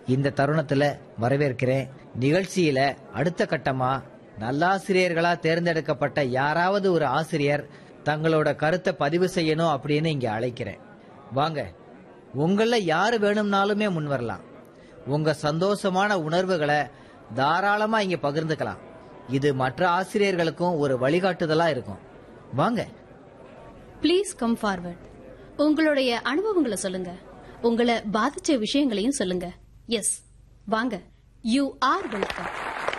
இந்த தருணத்துல வரவேற்கிறேன் நிகழ்ச்சியில அடுத்த கட்டமா நல்லாசிரியர்களா தேர்ந்தெடுக்கப்பட்ட யாராவது ஒரு ஆசிரியர் தங்களோட கருத்தை பதிவு செய்யணும் அப்படின்னு இங்க அழைக்கிறேன் வாங்க உங்கள யாரு வேணும்னாலுமே முன் வரலாம் உங்க சந்தோஷமான உணர்வுகளை தாராளமா இங்க பகிர்ந்துக்கலாம் இது மற்ற ஆசிரியர்களுக்கும் ஒரு வழிகாட்டுதலா இருக்கும் வாங்க ப்ளீஸ் கம் ஃபார்வர்ட் உங்களுடைய அனுபவங்களை சொல்லுங்க உங்களை பாதிச்ச விஷயங்களையும் சொல்லுங்க எஸ் வாங்க யூ ஆர் வெல்கம்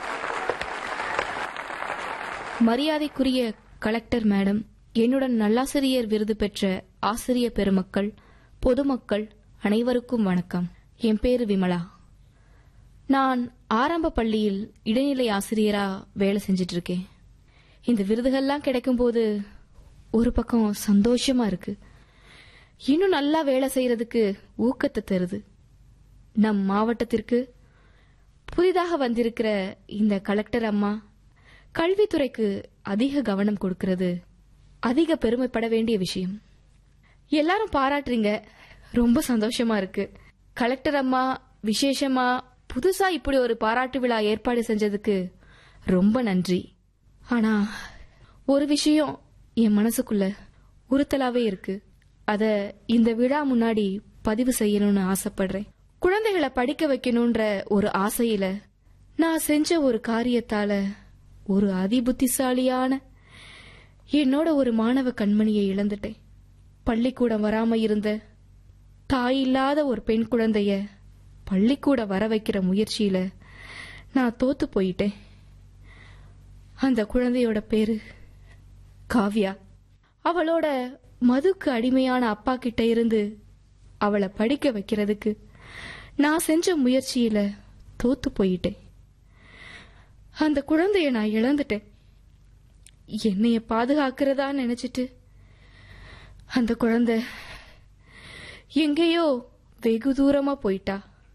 மரியாதைக்குரிய கலெக்டர் மேடம் என்னுடன் நல்லாசிரியர் விருது பெற்ற ஆசிரிய பெருமக்கள் பொதுமக்கள் அனைவருக்கும் வணக்கம் என் பேரு விமலா நான் ஆரம்ப பள்ளியில் இடைநிலை ஆசிரியரா வேலை செஞ்சிட்டு இருக்கேன் இந்த விருதுகள்லாம் கிடைக்கும்போது ஒரு பக்கம் சந்தோஷமா இருக்கு இன்னும் நல்லா வேலை செய்யறதுக்கு ஊக்கத்தை தருது நம் மாவட்டத்திற்கு புதிதாக வந்திருக்கிற இந்த கலெக்டர் அம்மா கல்வித்துறைக்கு அதிக கவனம் கொடுக்கிறது அதிக பெருமைப்பட வேண்டிய விஷயம் எல்லாரும் பாராட்டுறீங்க ரொம்ப சந்தோஷமா இருக்கு கலெக்டர் அம்மா விசேஷமா புதுசா இப்படி ஒரு பாராட்டு விழா ஏற்பாடு செஞ்சதுக்கு ரொம்ப நன்றி ஆனா ஒரு விஷயம் என் மனசுக்குள்ள உறுத்தலாவே இருக்கு அத இந்த விழா முன்னாடி பதிவு செய்யணும்னு ஆசைப்படுறேன் குழந்தைகளை படிக்க வைக்கணும்ன்ற ஒரு ஆசையில நான் செஞ்ச ஒரு காரியத்தால ஒரு அதிபுத்திசாலியான என்னோட ஒரு மாணவ கண்மணியை இழந்துட்டேன் பள்ளிக்கூடம் வராம இருந்த தாய் இல்லாத ஒரு பெண் குழந்தைய பள்ளிக்கூட வர வைக்கிற முயற்சியில நான் தோத்து போயிட்டேன் அந்த குழந்தையோட பேரு காவ்யா அவளோட மதுக்கு அடிமையான அப்பா கிட்ட இருந்து அவளை படிக்க வைக்கிறதுக்கு நான் செஞ்ச முயற்சியில தோத்து போயிட்டேன் அந்த குழந்தைய நான் இழந்துட்டேன் என்னைய பாதுகாக்கிறதா நினைச்சிட்டு அந்த குழந்தை எங்கேயோ வெகு தூரமா போயிட்டா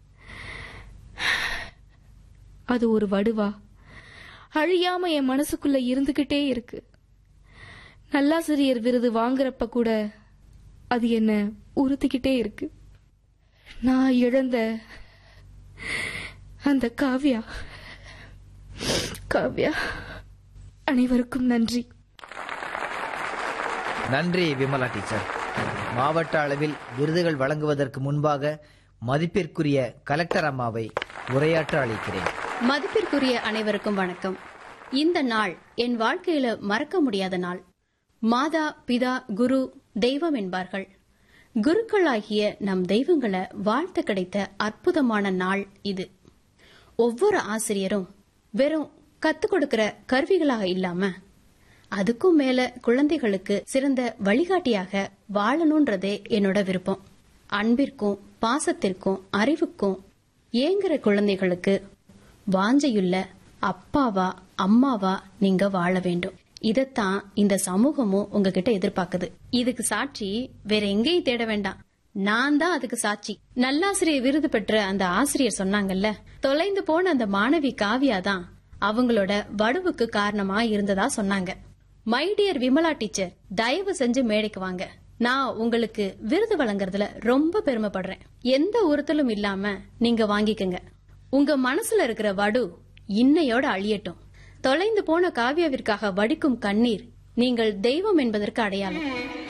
அது ஒரு வடுவா அழியாம என் மனசுக்குள்ள இருந்துகிட்டே இருக்கு நல்லாசிரியர் விருது வாங்குறப்ப கூட அது என்ன உறுத்திக்கிட்டே இருக்கு நான் இழந்த அந்த காவ்யா காவ்யா அனைவருக்கும் நன்றி நன்றி விமலா டீச்சர் மாவட்ட அளவில் விருதுகள் வழங்குவதற்கு முன்பாக மதிப்பிற்குரிய கலெக்டர் அம்மாவை உரையாற்ற அழைக்கிறேன் மதிப்பிற்குரிய அனைவருக்கும் வணக்கம் இந்த நாள் என் வாழ்க்கையில மறக்க முடியாத நாள் மாதா பிதா குரு தெய்வம் என்பார்கள் குருக்களாகிய நம் தெய்வங்களை வாழ்த்து கிடைத்த அற்புதமான நாள் இது ஒவ்வொரு ஆசிரியரும் வெறும் கத்துக் கொடுக்கிற கருவிகளாக இல்லாம அதுக்கும் மேல குழந்தைகளுக்கு சிறந்த வழிகாட்டியாக வாழணும்ன்றதே என்னோட விருப்பம் அன்பிற்கும் பாசத்திற்கும் அறிவுக்கும் ஏங்குற குழந்தைகளுக்கு வாஞ்சையுள்ள அப்பாவா அம்மாவா நீங்க வாழ வேண்டும் இதத்தான் இந்த சமூகமும் உங்ககிட்ட எதிர்பார்க்குது இதுக்கு சாட்சி வேற எங்கேயும் தேட வேண்டாம் நான் தான் அதுக்கு சாட்சி நல்லாசிரியர் விருது பெற்ற அந்த ஆசிரியர் சொன்னாங்கல்ல தொலைந்து போன அந்த மாணவி காவியா தான் அவங்களோட வடுவுக்கு காரணமா இருந்ததா சொன்னாங்க மை டியர் விமலா டீச்சர் தயவு செஞ்சு மேடைக்கு வாங்க நான் உங்களுக்கு விருது வழங்குறதுல ரொம்ப பெருமைப்படுறேன் எந்த உறுத்தலும் இல்லாம நீங்க வாங்கிக்கங்க உங்க மனசுல இருக்கிற வடு இன்னையோட அழியட்டும் தொலைந்து போன காவியாவிற்காக வடிக்கும் கண்ணீர் நீங்கள் தெய்வம் என்பதற்கு அடையாளம்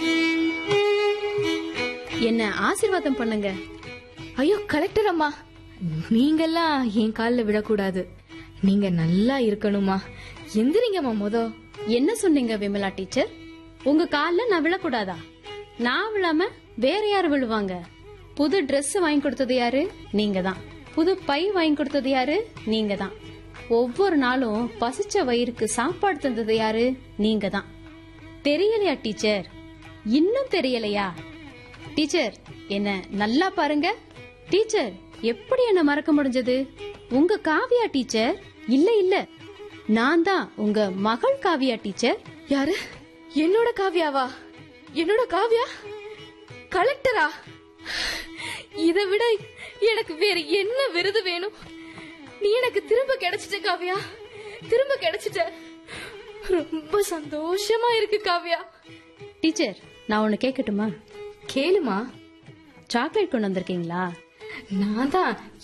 என்ன ஆசீர்வாதம் பண்ணுங்க ஐயோ கலெக்டர் அம்மா நீங்கெல்லாம் என் காலில் விழக்கூடாது நீங்க நல்லா இருக்கணுமா எந்திரிங்கம்மா மொத என்ன சொன்னீங்க விமலா டீச்சர் உங்க கால்ல நான் விழக்கூடாதா நான் விழாம வேற யாரு விழுவாங்க புது Dress வாங்கி கொடுத்தது யாரு நீங்க தான் புது பை வாங்கி கொடுத்தது யாரு நீங்க தான் ஒவ்வொரு நாளும் பசிச்ச வயிறுக்கு சாப்பாடு தந்தது யாரு நீங்க தான் தெரியலையா டீச்சர் இன்னும் தெரியலையா டீச்சர் என்ன நல்லா பாருங்க டீச்சர் எப்படி என்ன மறக்க முடிஞ்சது உங்க காவியா டீச்சர் இல்ல இல்ல நான் தான் உங்க மகள் காவியா டீச்சர் யாரு என்னோட காவியாவா என்னோட காவியா கலெக்டரா இதை விட எனக்கு வேற என்ன விருது வேணும் நீ எனக்கு திரும்ப கிடைச்சிட்ட காவியா திரும்ப கிடைச்சிட்ட ரொம்ப சந்தோஷமா இருக்கு காவியா டீச்சர் நான் ஒன்னு கேட்கட்டுமா கேளுமா சாக்லேட் கொண்டு வந்திருக்கீங்களா நான் தான்